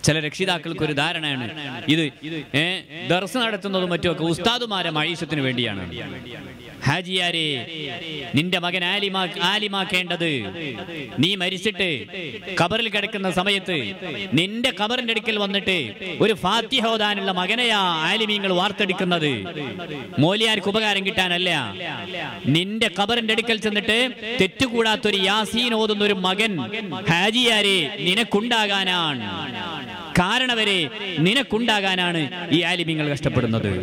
ചില രക്ഷിതാക്കൾക്ക് ഒരു ധാരണയാണ് ഇത് ഏ ദർസ് നടത്തുന്നതും മറ്റുമൊക്കെ ഉസ്താദുമാരെ മഴീഷത്തിന് വേണ്ടിയാണ് ഹാജിയാരെ നിന്റെ മകൻ ആലിമാ ആലിമാക്കേണ്ടത് നീ മരിച്ചിട്ട് കബറിൽ കിടക്കുന്ന സമയത്ത് നിന്റെ കബറിന്റെ അടുക്കൽ വന്നിട്ട് ഒരു ഫാത്തിഹ ഓതാനുള്ള മകനെയാ ആലിമീങ്ങൾ വാർത്തെടുക്കുന്നത് മോലിയാർക്ക് ഉപകാരം കിട്ടാനല്ല നിന്റെ കബറിന്റെ അടുക്കൽ ചെന്നിട്ട് തെറ്റുകൂടാത്തൊരു യാസീൻ ഓതുന്ന ഒരു മകൻ ഹാജിയാരെ നിനക്കുണ്ടാകാനാണ് കാരണവരെ നിനക്കുണ്ടാകാനാണ് ഈ ആലിമീങ്ങൾ കഷ്ടപ്പെടുന്നത്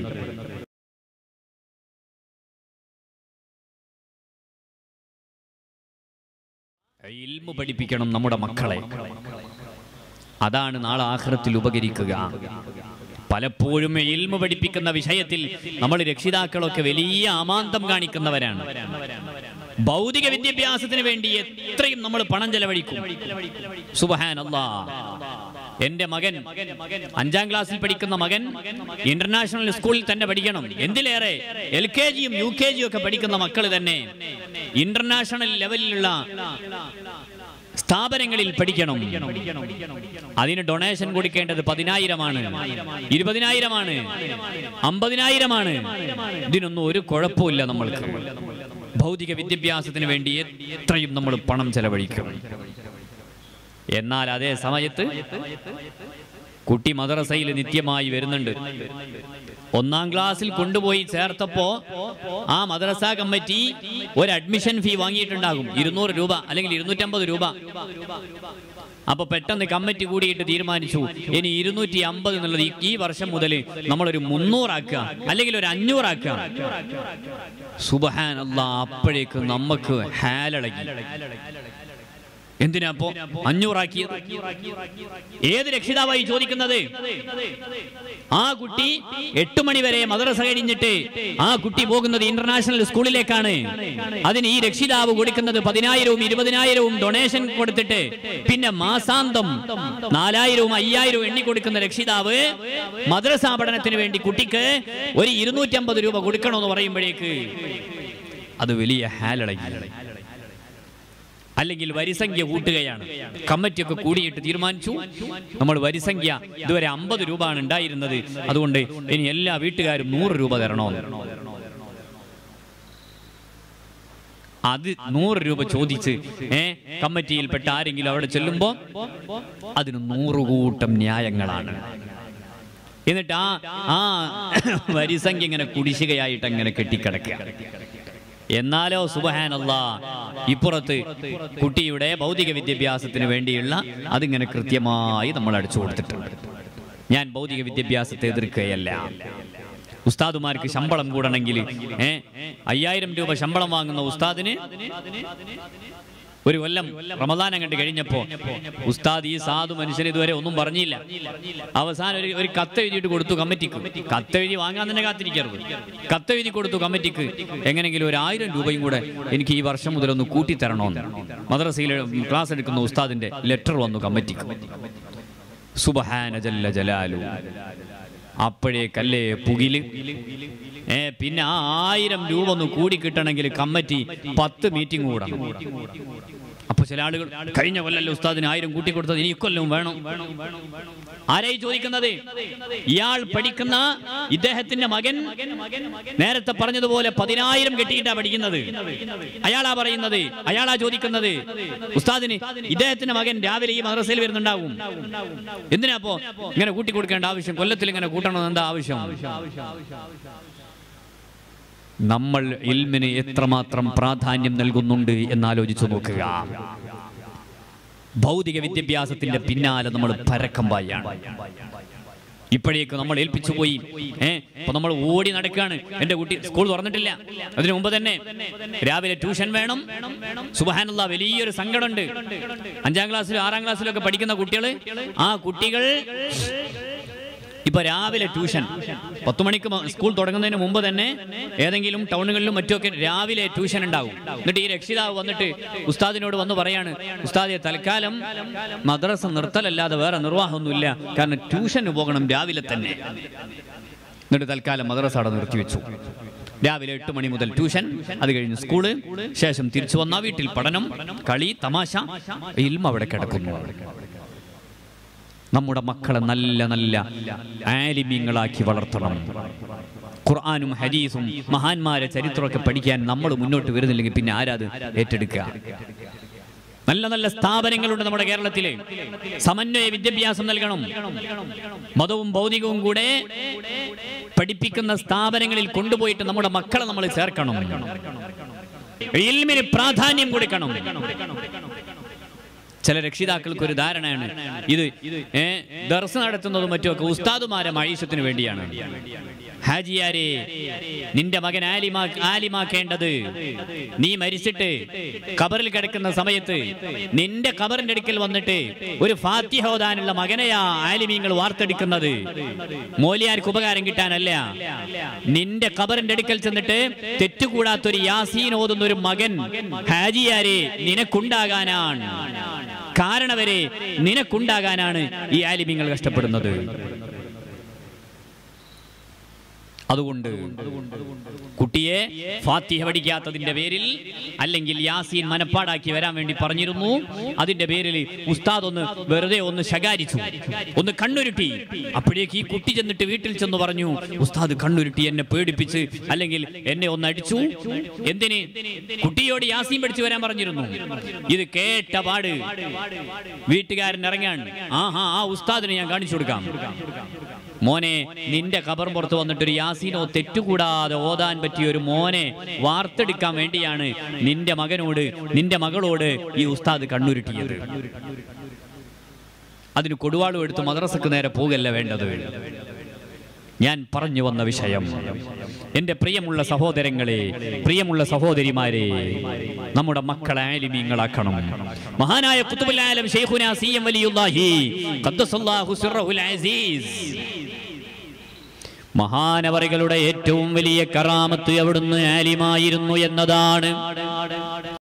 ഇൽമു പഠിപ്പിക്കണം നമ്മുടെ മക്കളെ അതാണ് നാളെ ആഖിറത്തിൽ ഉപകരിക്കുക പലപ്പോഴും ഇൽമു പഠിപ്പിക്കുന്ന വിഷയത്തിൽ നമ്മൾ രക്ഷിതാക്കളൊക്കെ വലിയ അമാന്തം കാണിക്കുന്നവരാണ് ഭൗതിക വിദ്യാഭ്യാസത്തിന് വേണ്ടി എത്രയും നമ്മൾ പണം ചെലവഴിക്കും സുബഹാൻ എന്റെ മകൻ അഞ്ചാം ക്ലാസ്സിൽ പഠിക്കുന്ന മകൻ ഇന്റർനാഷണൽ സ്കൂളിൽ തന്നെ പഠിക്കണം എന്തിലേറെ എൽ കെ ജിയും യു കെ ജിയും ഒക്കെ പഠിക്കുന്ന മക്കൾ തന്നെ ഇന്റർനാഷണൽ ലെവലിലുള്ള സ്ഥാപനങ്ങളിൽ പഠിക്കണം അതിന് ഡൊണേഷൻ കൊടുക്കേണ്ടത് പതിനായിരമാണ് ഇരുപതിനായിരമാണ് അമ്പതിനായിരമാണ് ഇതിനൊന്നും ഒരു കുഴപ്പമില്ല നമ്മൾക്ക് ഭൗതിക വിദ്യാഭ്യാസത്തിന് വേണ്ടി എത്രയും നമ്മൾ പണം ചെലവഴിക്കും എന്നാൽ അതേ സമയത്ത് കുട്ടി മദ്രസയിൽ നിത്യമായി വരുന്നുണ്ട് ഒന്നാം ക്ലാസ്സിൽ കൊണ്ടുപോയി ചേർത്തപ്പോ ആ മദ്രസ കമ്മിറ്റി ഒരു അഡ്മിഷൻ ഫീ വാങ്ങിയിട്ടുണ്ടാകും ഇരുന്നൂറ് രൂപ അല്ലെങ്കിൽ ഇരുന്നൂറ്റമ്പത് രൂപ അപ്പൊ പെട്ടെന്ന് കമ്മിറ്റി കൂടിയിട്ട് തീരുമാനിച്ചു ഇനി ഇരുന്നൂറ്റി അമ്പത് എന്നുള്ളത് ഈ- ഈ വർഷം മുതൽ നമ്മളൊരു മുന്നൂറാക്കുക അല്ലെങ്കിൽ ഒരു അഞ്ഞൂറാക്കുക സുബഹാൻ അപ്പോഴേക്ക് നമുക്ക് ഹാലളകി എന്തിനാ അപ്പോ അഞ്ഞൂറാക്കിയത് ഏത് രക്ഷിതാവായി ചോദിക്കുന്നത് ആ കുട്ടി എട്ട് മണി വരെ മദ്രസ കഴിഞ്ഞിട്ട് ആ കുട്ടി പോകുന്നത് ഇന്റർനാഷണൽ സ്കൂളിലേക്കാണ് അതിന് ഈ രക്ഷിതാവ് കൊടുക്കുന്നത് പതിനായിരവും ഇരുപതിനായിരവും ഡൊണേഷൻ കൊടുത്തിട്ട് പിന്നെ മാസാന്തം നാലായിരവും അയ്യായിരവും എണ്ണി കൊടുക്കുന്ന രക്ഷിതാവ് മദ്രസാ പഠനത്തിന് വേണ്ടി കുട്ടിക്ക് ഒരു ഇരുന്നൂറ്റമ്പത് രൂപ കൊടുക്കണമെന്ന് പറയുമ്പോഴേക്ക് അത് വലിയ ഹാലളകി അല്ലെങ്കിൽ വരിസംഖ്യ കൂട്ടുകയാണ് കമ്മിറ്റിയൊക്കെ കൂടിയിട്ട് തീരുമാനിച്ചു നമ്മൾ വരിസംഖ്യ ഇതുവരെ അമ്പത് രൂപ ആണ് ഉണ്ടായിരുന്നത് അതുകൊണ്ട് ഇനി എല്ലാ വീട്ടുകാരും നൂറ് രൂപ തരണമെന്ന് അത് നൂറ് രൂപ ചോദിച്ച് ഏ കമ്മിറ്റിയിൽപ്പെട്ട ആരെങ്കിലും അവിടെ ചെല്ലുമ്പോ അതിന് നൂറുകൂട്ടം ന്യായങ്ങളാണ് എന്നിട്ട് ആ ആ വരിസംഖ്യ ഇങ്ങനെ കുടിശ്ശികയായിട്ട് അങ്ങനെ കെട്ടിക്കിടക്കുക എന്നാലോ സുബഹാനല്ല ഇപ്പുറത്ത് കുട്ടിയുടെ ഭൗതിക വിദ്യാഭ്യാസത്തിന് വേണ്ടിയുള്ള അതിങ്ങനെ കൃത്യമായി നമ്മൾ അടിച്ചു കൊടുത്തിട്ടുണ്ട് ഞാൻ ഭൗതിക വിദ്യാഭ്യാസത്തെ എതിർക്കുകയല്ല ഉസ്താദുമാർക്ക് ശമ്പളം കൂടണമെങ്കിൽ ഏ അയ്യായിരം രൂപ ശമ്പളം വാങ്ങുന്ന ഉസ്താദിന് ഒരു കൊല്ലം റമദാൻ അങ്ങോട്ട് കഴിഞ്ഞപ്പോ ഉസ്താദ് ഈ സാധു മനുഷ്യർ ഇതുവരെ ഒന്നും പറഞ്ഞില്ല അവസാനം ഒരു ഒരു കത്ത് എഴുതിയിട്ട് കൊടുത്തു കമ്മിറ്റിക്ക് കത്ത് എഴുതി വാങ്ങാൻ തന്നെ കാത്തിരിക്കരുത് കത്ത് എഴുതി കൊടുത്തു കമ്മിറ്റിക്ക് എങ്ങനെങ്കിലും ഒരു ആയിരം രൂപയും കൂടെ എനിക്ക് ഈ വർഷം മുതൽ ഒന്ന് കൂട്ടിത്തരണമെന്ന് മദ്രസയിൽ ക്ലാസ് എടുക്കുന്ന ഉസ്താദിന്റെ ലെറ്റർ വന്നു കമ്മിറ്റിക്ക് സുബഹാന ജല്ല ജലാലു അപ്പോഴേക്കല്ലേ പുകില് ഏ പിന്നെ ആ ആയിരം രൂപ ഒന്ന് കൂടി കിട്ടണമെങ്കിൽ കമ്മിറ്റി പത്ത് മീറ്റിംഗ് കൂടണം അപ്പൊ ചില ആളുകൾ കഴിഞ്ഞ കൊല്ലല്ലേ ഉസ്താദിന് ആയിരം കൂട്ടി കൊടുത്തത് ഇനി ഇക്കൊല്ലവും വേണം ആരായി ചോദിക്കുന്നത് ഇയാൾ പഠിക്കുന്ന ഇദ്ദേഹത്തിന്റെ മകൻ നേരത്തെ പറഞ്ഞതുപോലെ പതിനായിരം കെട്ടിയിട്ടാ പഠിക്കുന്നത് അയാളാ പറയുന്നത് അയാളാ ചോദിക്കുന്നത് ഉസ്താദിന് ഇദ്ദേഹത്തിന്റെ മകൻ രാവിലെ ഈ മദ്രസയിൽ വരുന്നുണ്ടാവും എന്തിനാ അപ്പോ ഇങ്ങനെ കൂട്ടി കൊടുക്കേണ്ട ആവശ്യം കൊല്ലത്തിൽ ഇങ്ങനെ കൂട്ടണമെന്ന് എന്താ ആവശ്യം നമ്മൾ ഇൽമിന് എത്രമാത്രം പ്രാധാന്യം നൽകുന്നുണ്ട് എന്നാലോചിച്ചു നോക്കുക ഭൗതിക വിദ്യാഭ്യാസത്തിന്റെ പിന്നാലെ നമ്മൾ പരക്കം പായാണ് ഇപ്പോഴേക്ക് നമ്മൾ ഏൽപ്പിച്ചു പോയി ഏ അപ്പൊ നമ്മൾ ഓടി നടക്കാണ് എന്റെ കുട്ടി സ്കൂൾ തുറന്നിട്ടില്ല അതിനു മുമ്പ് തന്നെ രാവിലെ ട്യൂഷൻ വേണം സുബഹാനുള്ള വലിയൊരു സങ്കടമുണ്ട് അഞ്ചാം ക്ലാസ്സിലും ആറാം ക്ലാസ്സിലും ഒക്കെ പഠിക്കുന്ന കുട്ടികൾ ആ കുട്ടികൾ ഇപ്പൊ രാവിലെ ട്യൂഷൻ പത്ത് മണിക്ക് മ- സ്കൂൾ തുടങ്ങുന്നതിന് മുമ്പ് തന്നെ ഏതെങ്കിലും ടൗണുകളിലും മറ്റുമൊക്കെ രാവിലെ ട്യൂഷൻ ഉണ്ടാവും എന്നിട്ട് ഈ രക്ഷിതാവ് വന്നിട്ട് ഉസ്താദിനോട് വന്ന് പറയാണ് ഉസ്താദെ തൽക്കാലം മദ്രസ നിർത്തലല്ലാതെ വേറെ നിർവാഹമൊന്നുമില്ല കാരണം ട്യൂഷന് പോകണം രാവിലെ തന്നെ എന്നിട്ട് തൽക്കാലം മദ്രസ അവിടെ നിർത്തിവെച്ചു രാവിലെ എട്ട് മണി മുതൽ ട്യൂഷൻ അത് കഴിഞ്ഞ് സ്കൂള് ശേഷം തിരിച്ചു വന്ന വീട്ടിൽ പഠനം കളി തമാശ ഇൽമ അവിടെ കിടക്കുന്നു നമ്മുടെ മക്കളെ നല്ല നല്ല ആലിമ്യങ്ങളാക്കി വളർത്തണം ഖുർആാനും ഹദീസും മഹാന്മാരെ ചരിത്രമൊക്കെ പഠിക്കാൻ നമ്മൾ മുന്നോട്ട് വരുന്നില്ലെങ്കിൽ പിന്നെ ആരാത് ഏറ്റെടുക്കുക നല്ല നല്ല സ്ഥാപനങ്ങളുണ്ട് നമ്മുടെ കേരളത്തില് സമന്വയ വിദ്യാഭ്യാസം നൽകണം മതവും ഭൗതികവും കൂടെ പഠിപ്പിക്കുന്ന സ്ഥാപനങ്ങളിൽ കൊണ്ടുപോയിട്ട് നമ്മുടെ മക്കളെ നമ്മൾ ചേർക്കണം ഇൽമിന് പ്രാധാന്യം കൊടുക്കണം ചില രക്ഷിതാക്കൾക്ക് ഒരു ധാരണയാണ് ഇത് ഏ ദർസ് നടത്തുന്നതും മറ്റുമൊക്കെ ഉസ്താദുമാരെ മഴീഷത്തിന് വേണ്ടിയാണ് ഹാജിയാരെ നിന്റെ മകൻ ആലിമാ ആലിമാക്കേണ്ടത് നീ മരിച്ചിട്ട് കബറിൽ കിടക്കുന്ന സമയത്ത് നിന്റെ കബറിന്റെ അടുക്കൽ വന്നിട്ട് ഒരു ഫാത്തിഹ ഓതാനുള്ള മകനെയാ ആലിമീങ്ങൾ വാർത്തെടുക്കുന്നത് മോലിയാർക്ക് ഉപകാരം കിട്ടാനല്ല നിന്റെ കബറിന്റെ അടുക്കൽ ചെന്നിട്ട് തെറ്റുകൂടാത്തൊരു യാസീൻ ഓതുന്ന ഒരു മകൻ ഹാജിയാരെ നിനക്കുണ്ടാകാനാണ് കാരണവരെ നിനക്കുണ്ടാകാനാണ് ഈ ആലിമ്യങ്ങൾ കഷ്ടപ്പെടുന്നത് അതുകൊണ്ട് കുട്ടിയെ ഫാത്തിഹ പഠിക്കാത്തതിന്റെ പേരിൽ അല്ലെങ്കിൽ യാസീൻ മനപ്പാടാക്കി വരാൻ വേണ്ടി പറഞ്ഞിരുന്നു അതിന്റെ പേരിൽ ഉസ്താദ് ഒന്ന് വെറുതെ ഒന്ന് ശകാരിച്ചു ഒന്ന് കണ്ണുരുട്ടി അപ്പോഴേക്ക് ഈ കുട്ടി ചെന്നിട്ട് വീട്ടിൽ ചെന്ന് പറഞ്ഞു ഉസ്താദ് കണ്ണുരുട്ടി എന്നെ പേടിപ്പിച്ച് അല്ലെങ്കിൽ എന്നെ ഒന്ന് അടിച്ചു എന്തിന് കുട്ടിയോട് യാസീൻ പഠിച്ചു വരാൻ പറഞ്ഞിരുന്നു ഇത് കേട്ട പാട് വീട്ടുകാരൻ ഇറങ്ങാൻ ആഹാ ആ ഉസ്താദിനെ ഞാൻ കാണിച്ചു കൊടുക്കാം മോനെ നിന്റെ കബർ പുറത്ത് വന്നിട്ടൊരു യാസീനോ തെറ്റുകൂടാതെ ഓതാൻ പറ്റിയ ഒരു മോനെ വാർത്തെടുക്കാൻ വേണ്ടിയാണ് നിന്റെ മകനോട് നിന്റെ മകളോട് ഈ ഉസ്താദ് കണ്ണുരുട്ടിയത് അതിന് കൊടുവാളും എടുത്ത് മദ്രസക്ക് നേരെ പോകല്ല വേണ്ടത് ഞാൻ പറഞ്ഞു വന്ന വിഷയം എന്റെ പ്രിയമുള്ള സഹോദരങ്ങളെ പ്രിയമുള്ള സഹോദരിമാരെ നമ്മുടെ മക്കളെ ആലിമീങ്ങളാക്കണം മഹാനായ കുത്തുബുൽ ആലം ഷെയ്ഖുന സി എം വലിയുല്ലാഹി ഖദ്ദസല്ലാഹു സിർറഹുൽ അസീസ് മഹാനവറികളുടെ ഏറ്റവും വലിയ കറാമത്ത് അവിടുന്ന് ആലിമായിരുന്നു എന്നതാണ്